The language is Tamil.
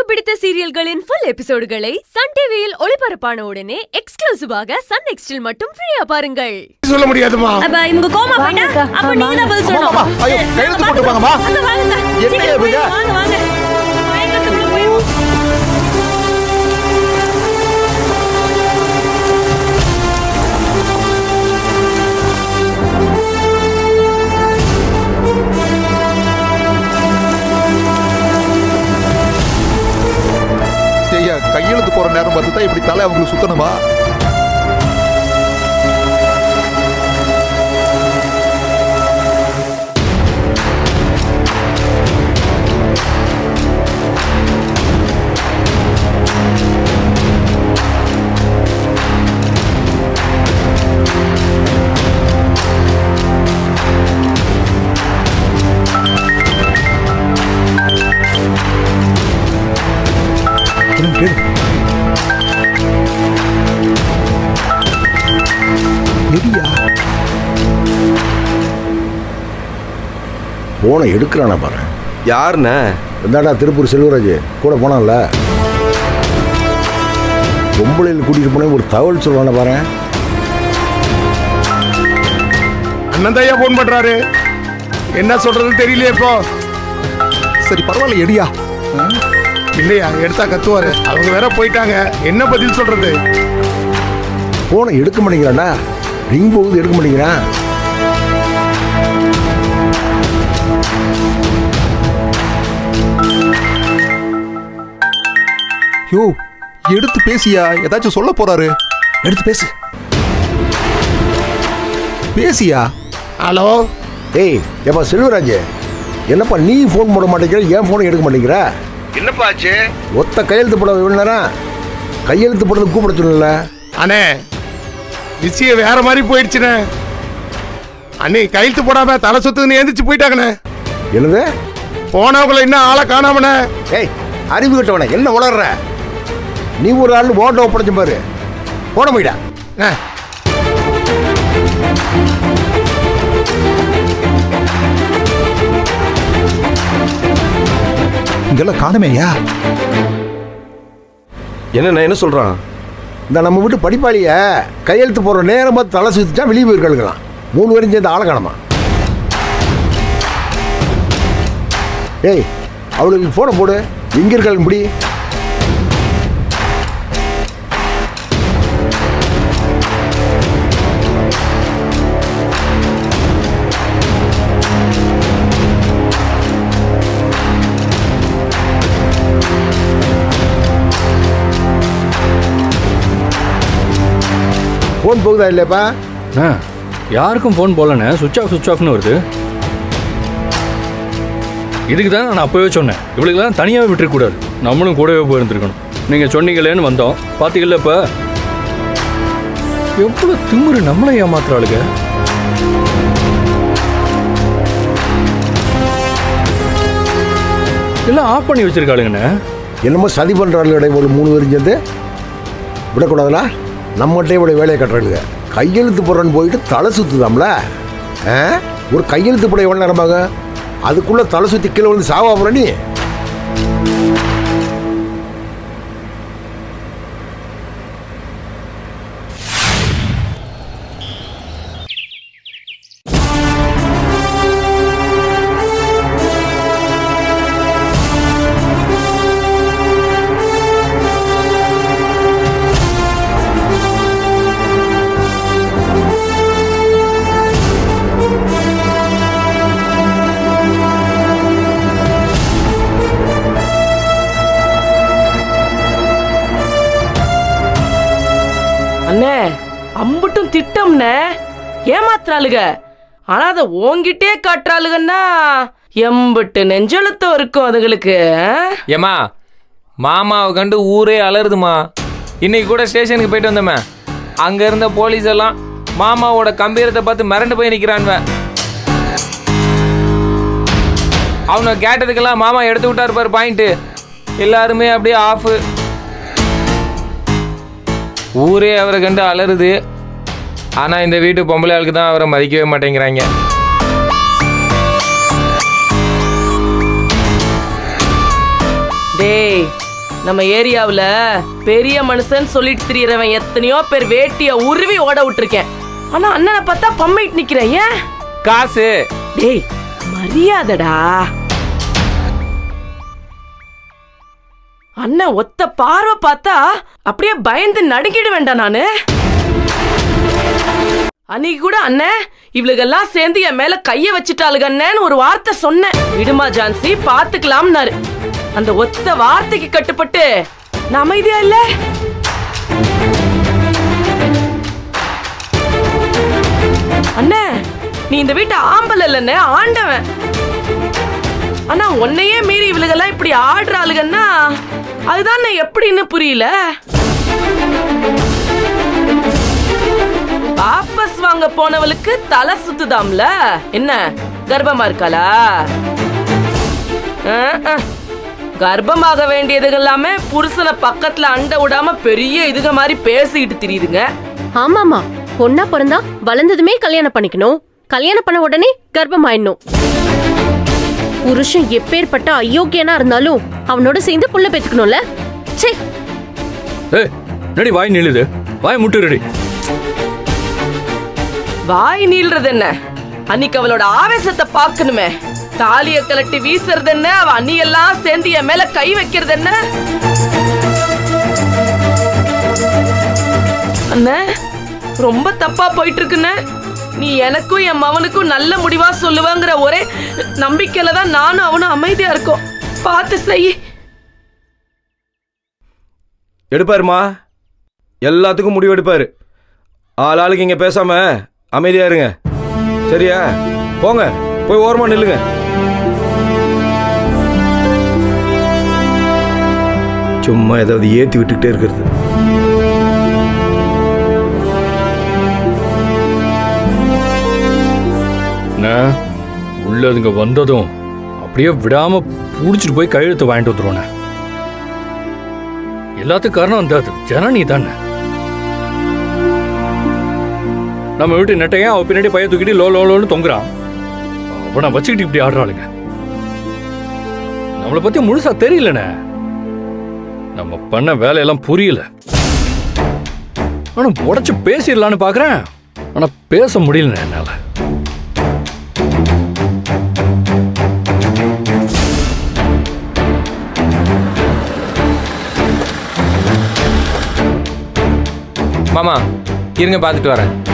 பிடித்த சீரியல்களின் ஃபுல் எபிசோடுகளை சன் டிவியில் ஒளிபரப்பான உடனே எக்ஸ்க்ளூசிவாக சன் நெக்ஸ்டில் மட்டும் ஃப்ரீயா பாருங்கள் சொல்ல முடியாதுமா அப்ப இவங்க கோமா போயிட்டா அப்ப நீங்க தான் பதில் சொல்லணும் அம்மா, ஐயோ, கையெழுத்து போட்டு வாங்கம்மா. அங்க வாங்க என்ன சீக்கிரம் இவங்க? போய் வாங்க வாங்க மயக்கத்துக்குள்ள போயிடுவோம் ஐயா கையெழுத்து போற நேரம் பார்த்து தான் இப்படி தலை அவங்களுக்கு சுத்தணுமா கேளு எடியா போனை எடுக்கிறானா பாரு யாருண்ணே இந்தாடா திருப்பூர் செல்வராஜ் கூட போனான்ல பொம்பளையில் கூட்டிகிட்டு போனே ஒரு தகவல் சொல்லுவானே பாரு அண்ணன் தான் போன் பண்றாரு என்ன சொல்றதுன்னு தெரியலையே இப்போ சரி பரவாயில்ல எடியா இல்லையா எடுத்தா கத்துவாரு அவங்க வேற போயிட்டாங்க என்ன பதில் சொல்றது போனை எடுக்க மாட்டேங்கிறான்டா ரிங் போகுது எடுக்க மாட்டேங்கிறான் யோ எடுத்து பேசியா ஏதாச்சும் சொல்ல போறாரு எடுத்து பேசு பேசியா ஹலோ ஏய் ஏப்பா செல்வராஜ் என்னப்பா நீ ஃபோன் போட மாட்டேங்கிற ஏன் ஃபோனை எடுக்க மாட்டேங்கிற என்னப்பா ஆச்சு ஒத்த கையெழுத்து போட இவ்வளோ நேரம் கையெழுத்து போடுறது கூப்பிட சொல்லல அண்ணே விஷயம் வேற மாதிரி போயிடுச்சுண்ணே அண்ணே கையெழுத்து போடாம தலை சுத்துன்னு எந்திரிச்சு போயிட்டாங்கண்ணே என்னது போனவங்கள இன்னும் ஆளை காணாமண்ணே ஏய் அறிவு கட்டவனே என்ன உளர்ற நீ ஒரு ஆள் ஓட்ட ஒப்படைச்ச பாரு போட முடியா அண்ணே, இங்கெல்லாம் காணுமேயா என்னண்ணே என்ன சொல்றான் இந்த நம்ம வீட்டு படிப்பாளிய கையெழுத்து போடுற நேரம் பார்த்து தலை சுத்திச்சா வெளியே போயிருக்கலாம் மூணு பேரும் சேர்ந்து ஆளை காணமா ஏய் அவளுக்கு ஃபோனை போடு எங்க இருக்காள் இப்படி ஃபோன் போகுதா இல்லையாப்பா அண்ணா யாருக்கும் ஃபோன் போடலண்ணே சுவிட்ச் ஆஃப் சுவிட்ச் ஆஃப்னு வருது இதுக்கு தான் நான் அப்போவே சொன்னேன் இவளுக்கெல்லாம் தனியாகவே விட்டுறக்கூடாது நம்மளும் கூடவே போயிருந்துருக்கணும் நீங்கள் சொன்னீங்களேன்னு வந்தோம் பார்த்தீங்கல்ல இப்போ எவ்வளோ திமிரு நம்மளை ஏமாத்துறாளுங்க எல்லாம் ஆஃப் பண்ணி வச்சிருக்காளுங்கண்ணே என்னமோ சதி பண்ணுறாள் ஒரு மூணு பேரும் சேர்ந்து விடக்கூடாதுல நம்மகிட்டே இவ்வளோ வேலையை கட்டுறாளுங்க கையெழுத்து போடுறேன்னு போயிட்டு தலை சுற்றுதாம்ல ஆ ஒரு கையெழுத்து போட எவ்வளோ நேரமாக அதுக்குள்ளே தலை சுற்றி கீழே வந்து சாவா போகிற நீ அண்ணே அம்புட்டும் திட்டம்னே ஏமாத்துறாளுக ஆனா அத ஓங்கிட்டே காட்டுறாளுங்கன்னா எம்புட்டு நெஞ்செழுத்தம் இருக்கும் அதுங்களுக்கு ஆ? ஏம்மா மாமாவை கண்டு ஊரே அலறுதுமா இன்னைக்கு கூட ஸ்டேஷனுக்கு போயிட்டு வந்தோமே அங்க இருந்த போலீஸ் எல்லாம் மாமாவோட கம்பீரத்தை பார்த்து மிரண்டு போய் நிக்கிறான்வ அவனை கேட்டதுக்கெல்லாம் மாமா எடுத்து விட்டாரு பாரு பாயிண்ட் எல்லாருமே அப்படியே ஆஃப் ஊரே அவரை கண்டு அலறுது ஆனா இந்த வீட்டு பொம்பளை ஆளுக்கு தான் அவரை மதிக்கவே மாட்டேங்கிறாங்க டேய் நம்ம ஏரியாவுல பெரிய மனுஷன் சொல்லிட்டு திரியறவன் எத்தனையோ பேர் வேட்டிய உருவி ஓட விட்டுருக்கேன் ஆனா அண்ணனை பார்த்தா பம்மிட்டு நிக்கிறேன் ஏன் காசு டேய் மரியாதடா அண்ணன் ஒத்த பார்வை பார்த்தா அப்படியே பயந்து நடுங்கிட வேண்டாம் நானு அன்னைக்கு கூட அண்ணன் இவளுகெல்லாம் சேர்ந்து என் மேல கைய வச்சுட்டாளுக அண்ணன்னு ஒரு வார்த்தை சொன்னேன் விடுமா ஜான்சி பாத்துக்கலாம்னாரு அந்த ஒத்த வார்த்தைக்கு கட்டுப்பட்டு நான் அமைதியா இல்ல அண்ணே நீ இந்த வீட்டு ஆம்பல் இல்லைன்னு ஆண்டவன் ஆனா உன்னையே மீறி இவளுகெல்லாம் இப்படி ஆடுறாளுங்கன்னா அதுதான் நான் எப்படின்னு புரியல வாபஸ் வாங்க போனவளுக்கு தலை சுத்துதாம்ல என்ன கர்ப்பமா இருக்காளா அஹ், அஹ். கர்ப்பமாக வேண்டியதுங்க எல்லாமே புருஷனை பக்கத்துல அண்ட விடாம பெரிய இதுக மாதிரி பேசிக்கிட்டு திரியுதுங்க ஆமாமா பொண்ணா பிறந்தா வளர்ந்ததுமே கல்யாணம் பண்ணிக்கணும் கல்யாணம் பண்ண உடனே கர்ப்பமாயிடணும் புருஷன் எப்பேற்பட்ட அயோக்கியனா இருந்தாலும் அவனோட சேர்ந்து புள்ள பெத்துக்கணும்ல சே ஏய் நடி வாய் நில்லுது வாய் முட்டு ரெடி வாய் நீள்றது என்ன அன்னைக்கு அவளோட ஆவேசத்தை பார்க்கணுமே தாலிய கலட்டி வீசுறது என்ன அவ அண்ணியெல்லாம் சேர்ந்து என் மேல கை வைக்கிறது என்ன அண்ணே ரொம்ப தப்பா போயிட்டு இருக்குண்ணே நீ எனக்கும் என் மவனுக்கும் நல்ல முடிவா சொல்லுவாங்கிற ஒரே நம்பிக்கையில தான் நானும் அவனும் அமைதியா இருக்கோம் பார்த்து செய் எடுப்பாருமா எல்லாத்துக்கும் முடிவு எடுப்பாரு ஆள் ஆளுக்கு இங்கே பேசாம அமைதியா இருங்க சரியா போங்க போய் ஓரமா நில்லுங்க சும்மா ஏதாவது ஏத்தி விட்டுக்கிட்டே இருக்கிறது என்ன உள்ளதுங்க வந்ததும் அப்படியே விடாம புடிச்சிட்டு போய் கையெழுத்து வாங்கிட்டு வந்துருவோண்ணே எல்லாத்துக்கும் காரணம் அந்த அது ஜனனி தானே நம்ம வீட்டு நெட்டையன் அவ பின்னாடி பைய தூக்கிட்டு லோ லோ லோன்னு தொங்குறான் அவனை வச்சுக்கிட்டு இப்படி ஆடுறாளுங்க நம்மளை பத்தி முழுசா தெரியலண்ணே நம்ம பண்ண வேலையெல்லாம் புரியல ஆனா உடச்சு பேசிடலான்னு பாக்குறேன் ஆனா பேச முடியலண்ணே என்னால மாமா இருங்க பார்த்துட்டு வரேன்